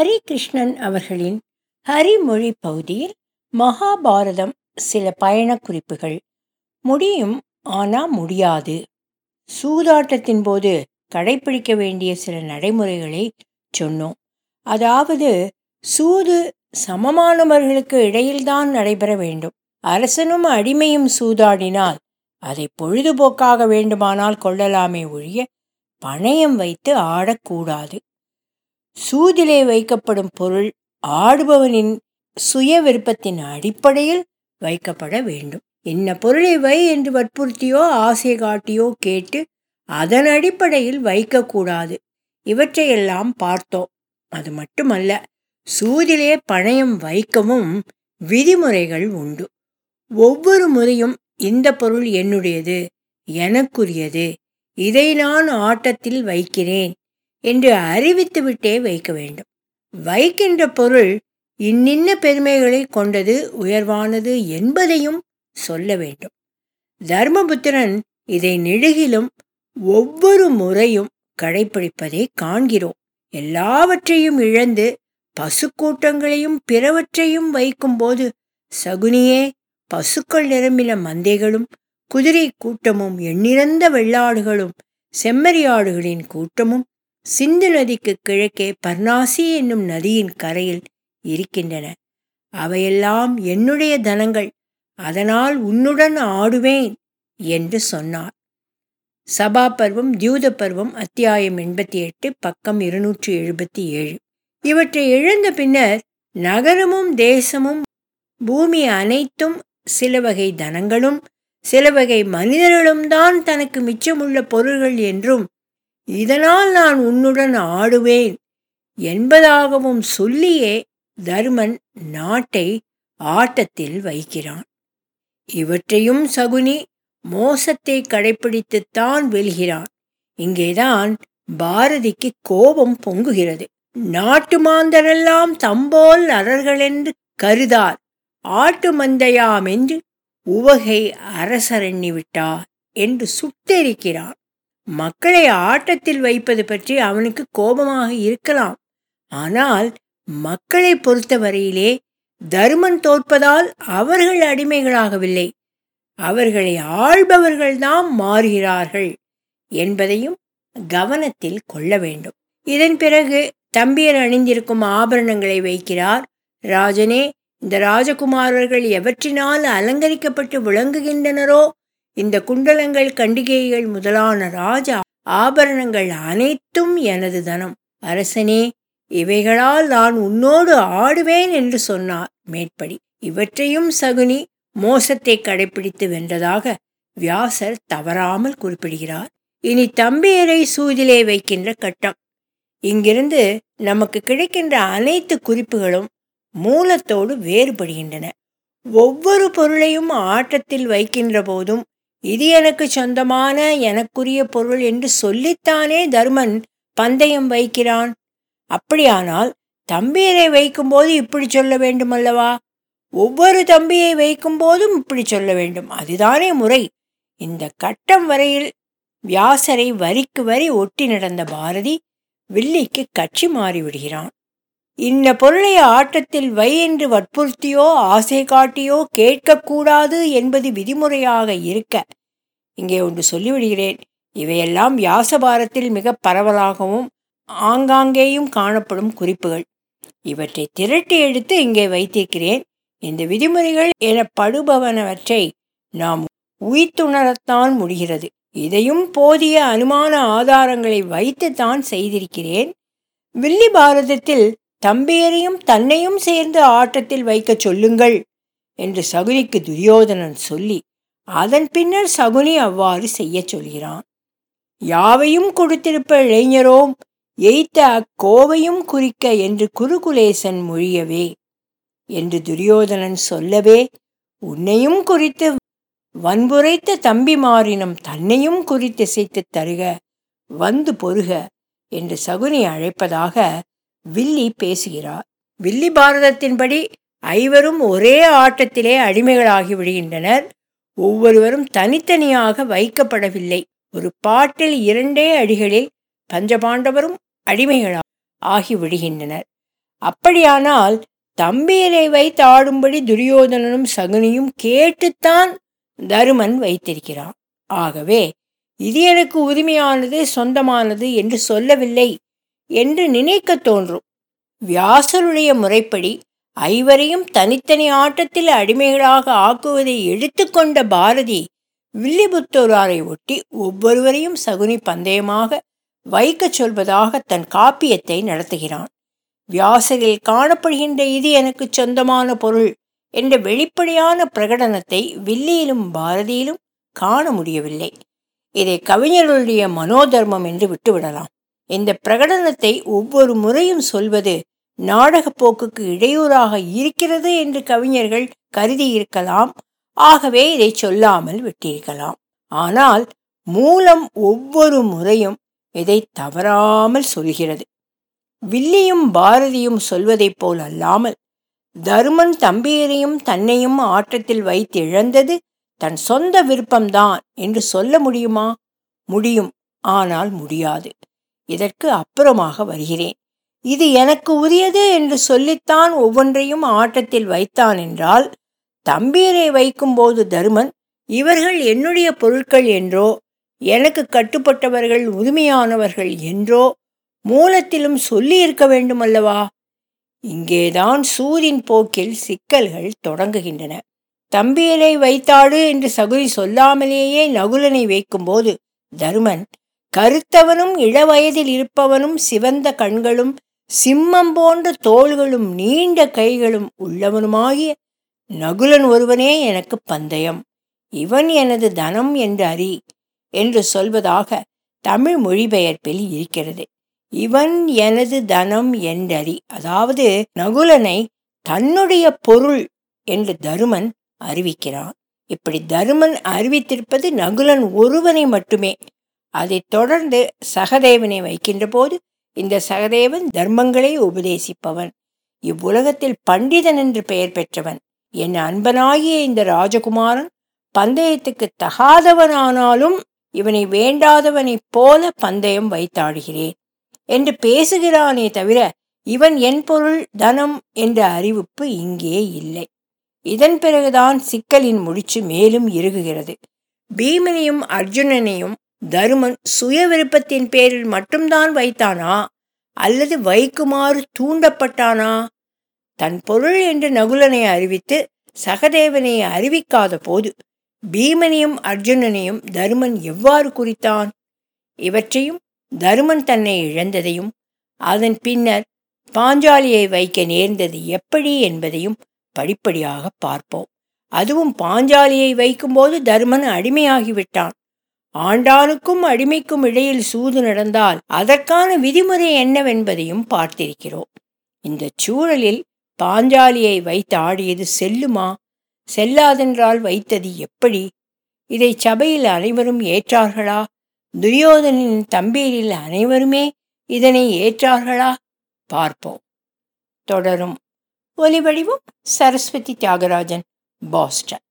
ஹரி கிருஷ்ணன் அவர்களின் ஹரிமொழி பகுதியில் மகாபாரதம் சில பயணக் குறிப்புகள் முடியும் ஆனா முடியாது சூதாட்டத்தின் போது கடைப்பிடிக்க வேண்டிய சில நடைமுறைகளை சொன்னோம் அதாவது சூது சமமானவர்களுக்கு இடையில்தான் நடைபெற வேண்டும் அரசனும் அடிமையும் சூதாடினால் அதை பொழுதுபோக்காக வேண்டுமானால் கொள்ளலாமே ஒழிய பணயம் வைத்து ஆடக்கூடாது சூதிலே வைக்கப்படும் பொருள் ஆடுபவனின் சுய விருப்பத்தின் அடிப்படையில் வைக்கப்பட வேண்டும் இன்ன பொருளை வை என்று வற்புறுத்தியோ ஆசை காட்டியோ கேட்டு அதன் அடிப்படையில் வைக்கக்கூடாது இவற்றையெல்லாம் பார்த்தோம் அது மட்டுமல்ல சூதிலே பணயம் வைக்கவும் விதிமுறைகள் உண்டு ஒவ்வொரு முறையும் இந்த பொருள் என்னுடையது எனக்குரியது இதை நான் ஆட்டத்தில் வைக்கிறேன் என்று அறிவித்துவிட்டே வைக்க வேண்டும் வைக்கின்ற பொருள் இன்னின்ன பெருமைகளை கொண்டது உயர்வானது என்பதையும் சொல்ல வேண்டும் தர்மபுத்திரன் இதை நெடுகிலும் ஒவ்வொரு முறையும் கடைப்பிடிப்பதை காண்கிறோம் எல்லாவற்றையும் இழந்து பசுக்கூட்டங்களையும் பிறவற்றையும் வைக்கும்போது சகுனியே பசுக்கள் நிரம்பின மந்தைகளும் குதிரை கூட்டமும் எண்ணிறந்த வெள்ளாடுகளும் செம்மறியாடுகளின் கூட்டமும் சிந்து நதிக்கு கிழக்கே பர்ணாசி என்னும் நதியின் கரையில் இருக்கின்றன அவையெல்லாம் என்னுடைய தனங்கள் அதனால் உன்னுடன் ஆடுவேன் என்று சொன்னார் சபா பருவம் தியூத பருவம் அத்தியாயம் எண்பத்தி எட்டு பக்கம் இருநூற்றி எழுபத்தி ஏழு இவற்றை இழந்த பின்னர் நகரமும் தேசமும் பூமி அனைத்தும் சில வகை தனங்களும் சில வகை மனிதர்களும் தான் தனக்கு மிச்சமுள்ள பொருள்கள் என்றும் இதனால் நான் உன்னுடன் ஆடுவேன் என்பதாகவும் சொல்லியே தருமன் நாட்டை ஆட்டத்தில் வைக்கிறான் இவற்றையும் சகுனி மோசத்தை கடைப்பிடித்துத்தான் வெல்கிறான் இங்கேதான் பாரதிக்கு கோபம் பொங்குகிறது நாட்டு மாந்தரெல்லாம் தம்போல் அரர்களென்று கருதார் ஆட்டு மந்தையாம் என்று உவகை அரசரண்ணி விட்டார் என்று சுட்டெரிக்கிறான் மக்களை ஆட்டத்தில் வைப்பது பற்றி அவனுக்கு கோபமாக இருக்கலாம் ஆனால் மக்களை பொறுத்தவரையிலே தருமன் தோற்பதால் அவர்கள் அடிமைகளாகவில்லை அவர்களை ஆள்பவர்கள்தான் மாறுகிறார்கள் என்பதையும் கவனத்தில் கொள்ள வேண்டும் இதன் பிறகு தம்பியர் அணிந்திருக்கும் ஆபரணங்களை வைக்கிறார் ராஜனே இந்த ராஜகுமாரர்கள் எவற்றினால் அலங்கரிக்கப்பட்டு விளங்குகின்றனரோ இந்த குண்டலங்கள் கண்டிகைகள் முதலான ராஜ ஆபரணங்கள் அனைத்தும் எனது தனம் அரசனே இவைகளால் நான் உன்னோடு ஆடுவேன் என்று சொன்னார் மேற்படி இவற்றையும் சகுனி மோசத்தை கடைபிடித்து வென்றதாக வியாசர் தவறாமல் குறிப்பிடுகிறார் இனி தம்பியரை சூதிலே வைக்கின்ற கட்டம் இங்கிருந்து நமக்கு கிடைக்கின்ற அனைத்து குறிப்புகளும் மூலத்தோடு வேறுபடுகின்றன ஒவ்வொரு பொருளையும் ஆட்டத்தில் வைக்கின்ற போதும் இது எனக்கு சொந்தமான எனக்குரிய பொருள் என்று சொல்லித்தானே தர்மன் பந்தயம் வைக்கிறான் அப்படியானால் தம்பியரை வைக்கும்போது இப்படி சொல்ல வேண்டுமல்லவா ஒவ்வொரு தம்பியை வைக்கும் போதும் இப்படி சொல்ல வேண்டும் அதுதானே முறை இந்த கட்டம் வரையில் வியாசரை வரிக்கு வரி ஒட்டி நடந்த பாரதி வில்லிக்கு கட்சி மாறிவிடுகிறான் இந்த பொருளை ஆட்டத்தில் வை என்று வற்புறுத்தியோ ஆசை காட்டியோ கேட்கக்கூடாது என்பது விதிமுறையாக இருக்க இங்கே ஒன்று சொல்லிவிடுகிறேன் இவையெல்லாம் வியாசபாரத்தில் மிக பரவலாகவும் ஆங்காங்கேயும் காணப்படும் குறிப்புகள் இவற்றை திரட்டி எடுத்து இங்கே வைத்திருக்கிறேன் இந்த விதிமுறைகள் எனப்படுபவனவற்றை நாம் உயிர்த்துணரத்தான் முடிகிறது இதையும் போதிய அனுமான ஆதாரங்களை வைத்துத்தான் செய்திருக்கிறேன் வில்லி பாரதத்தில் தம்பியரையும் தன்னையும் சேர்ந்து ஆட்டத்தில் வைக்கச் சொல்லுங்கள் என்று சகுனிக்கு துரியோதனன் சொல்லி அதன் பின்னர் சகுனி அவ்வாறு செய்யச் சொல்கிறான் யாவையும் கொடுத்திருப்ப இளைஞரோம் எய்த்த அக்கோவையும் குறிக்க என்று குருகுலேசன் மொழியவே என்று துரியோதனன் சொல்லவே உன்னையும் குறித்து வன்புரைத்த தம்பி மாறினம் தன்னையும் குறித்திசைத்து தருக வந்து பொருக என்று சகுனி அழைப்பதாக வில்லி பேசுகிறார் வில்லி பாரதத்தின்படி ஐவரும் ஒரே ஆட்டத்திலே அடிமைகளாகி விடுகின்றனர் ஒவ்வொருவரும் தனித்தனியாக வைக்கப்படவில்லை ஒரு பாட்டில் இரண்டே அடிகளில் பஞ்சபாண்டவரும் அடிமைகளாக ஆகிவிடுகின்றனர் அப்படியானால் தம்பியரை வைத்து ஆடும்படி துரியோதனனும் சகுனியும் கேட்டுத்தான் தருமன் வைத்திருக்கிறான் ஆகவே இது எனக்கு உரிமையானது சொந்தமானது என்று சொல்லவில்லை என்று நினைக்க தோன்றும் வியாசருடைய முறைப்படி ஐவரையும் தனித்தனி ஆட்டத்தில் அடிமைகளாக ஆக்குவதை எடுத்துக்கொண்ட பாரதி வில்லிபுத்தூராரை ஒட்டி ஒவ்வொருவரையும் சகுனி பந்தயமாக வைக்கச் சொல்வதாக தன் காப்பியத்தை நடத்துகிறான் வியாசரில் காணப்படுகின்ற இது எனக்கு சொந்தமான பொருள் என்ற வெளிப்படையான பிரகடனத்தை வில்லியிலும் பாரதியிலும் காண முடியவில்லை இதை கவிஞர்களுடைய மனோதர்மம் என்று விட்டுவிடலாம் இந்த பிரகடனத்தை ஒவ்வொரு முறையும் சொல்வது நாடக போக்குக்கு இடையூறாக இருக்கிறது என்று கவிஞர்கள் கருதி இருக்கலாம் ஆகவே இதை சொல்லாமல் விட்டிருக்கலாம் ஆனால் மூலம் ஒவ்வொரு முறையும் இதை தவறாமல் சொல்கிறது வில்லியும் பாரதியும் சொல்வதைப் போல் அல்லாமல் தருமன் தம்பியரையும் தன்னையும் ஆட்டத்தில் வைத்து இழந்தது தன் சொந்த விருப்பம்தான் என்று சொல்ல முடியுமா முடியும் ஆனால் முடியாது இதற்கு அப்புறமாக வருகிறேன் இது எனக்கு உரியது என்று சொல்லித்தான் ஒவ்வொன்றையும் ஆட்டத்தில் வைத்தான் என்றால் தம்பீரை வைக்கும்போது தருமன் இவர்கள் என்னுடைய பொருட்கள் என்றோ எனக்கு கட்டுப்பட்டவர்கள் உரிமையானவர்கள் என்றோ மூலத்திலும் சொல்லி இருக்க வேண்டுமல்லவா இங்கேதான் சூரின் போக்கில் சிக்கல்கள் தொடங்குகின்றன தம்பியரை வைத்தாடு என்று சகுனி சொல்லாமலேயே நகுலனை வைக்கும்போது தருமன் கருத்தவனும் இளவயதில் இருப்பவனும் சிவந்த கண்களும் சிம்மம் போன்ற தோள்களும் நீண்ட கைகளும் உள்ளவனுமாகிய நகுலன் ஒருவனே எனக்கு பந்தயம் இவன் எனது தனம் என்று அறி என்று சொல்வதாக தமிழ் மொழிபெயர்ப்பில் இருக்கிறது இவன் எனது தனம் என்றறி அதாவது நகுலனை தன்னுடைய பொருள் என்று தருமன் அறிவிக்கிறான் இப்படி தருமன் அறிவித்திருப்பது நகுலன் ஒருவனை மட்டுமே அதைத் தொடர்ந்து சகதேவனை வைக்கின்ற போது இந்த சகதேவன் தர்மங்களை உபதேசிப்பவன் இவ்வுலகத்தில் பண்டிதன் என்று பெயர் பெற்றவன் என் அன்பனாகிய இந்த ராஜகுமாரன் பந்தயத்துக்கு தகாதவனானாலும் இவனை வேண்டாதவனைப் போல பந்தயம் வைத்தாடுகிறேன் என்று பேசுகிறானே தவிர இவன் என் பொருள் தனம் என்ற அறிவிப்பு இங்கே இல்லை இதன் பிறகுதான் சிக்கலின் முடிச்சு மேலும் இறுகுகிறது பீமனையும் அர்ஜுனனையும் தருமன் சுய விருப்பத்தின் பேரில் மட்டும்தான் வைத்தானா அல்லது வைக்குமாறு தூண்டப்பட்டானா தன் பொருள் என்று நகுலனை அறிவித்து சகதேவனை அறிவிக்காத போது பீமனையும் அர்ஜுனனையும் தருமன் எவ்வாறு குறித்தான் இவற்றையும் தருமன் தன்னை இழந்ததையும் அதன் பின்னர் பாஞ்சாலியை வைக்க நேர்ந்தது எப்படி என்பதையும் படிப்படியாக பார்ப்போம் அதுவும் பாஞ்சாலியை வைக்கும்போது தருமன் அடிமையாகிவிட்டான் ஆண்டானுக்கும் அடிமைக்கும் இடையில் சூது நடந்தால் அதற்கான விதிமுறை என்னவென்பதையும் பார்த்திருக்கிறோம் இந்த சூழலில் பாஞ்சாலியை வைத்து ஆடியது செல்லுமா செல்லாதென்றால் வைத்தது எப்படி இதை சபையில் அனைவரும் ஏற்றார்களா துரியோதனின் தம்பீரில் அனைவருமே இதனை ஏற்றார்களா பார்ப்போம் தொடரும் ஒலிவடிவும் சரஸ்வதி தியாகராஜன் பாஸ்டன்